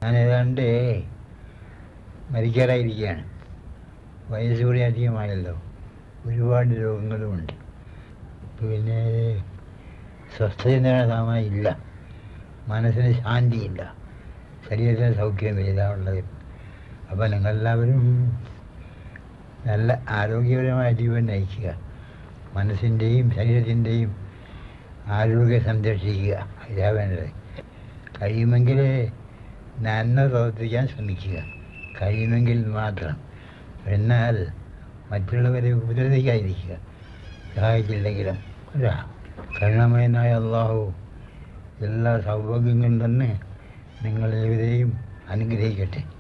ഞാൻ ഏതാണ്ട് മരിക്കാറായിരിക്കുകയാണ് വയസ്സ് കൂടി അധികമായല്ലോ ഒരുപാട് രോഗങ്ങളുമുണ്ട് പിന്നെ സ്വസ്ഥത ഇല്ല മനസ്സിന് ശാന്തിയില്ല ശരീരത്തിന് സൗഖ്യമില്ല ഉള്ളത് അപ്പോൾ നിങ്ങളെല്ലാവരും നല്ല ആരോഗ്യപരമായ ജീവൻ നയിക്കുക മനസ്സിൻ്റെയും ശരീരത്തിൻ്റെയും ആരോഗ്യം സംരക്ഷിക്കുക ഇതാ വേണ്ടത് കഴിയുമെങ്കിൽ നന്മ പ്രവർത്തിക്കാൻ ശ്രമിക്കുക കഴിയുമെങ്കിൽ മാത്രം എന്നാൽ മറ്റുള്ളവരെ ഉപദ്രവിക്കാതിരിക്കുക സഹായിച്ചില്ലെങ്കിലും ഒരാ കരുണമയനായ അള്ളാഹു എല്ലാ സൗഭാഗ്യങ്ങളും തന്നെ നിങ്ങളെവരെയും അനുഗ്രഹിക്കട്ടെ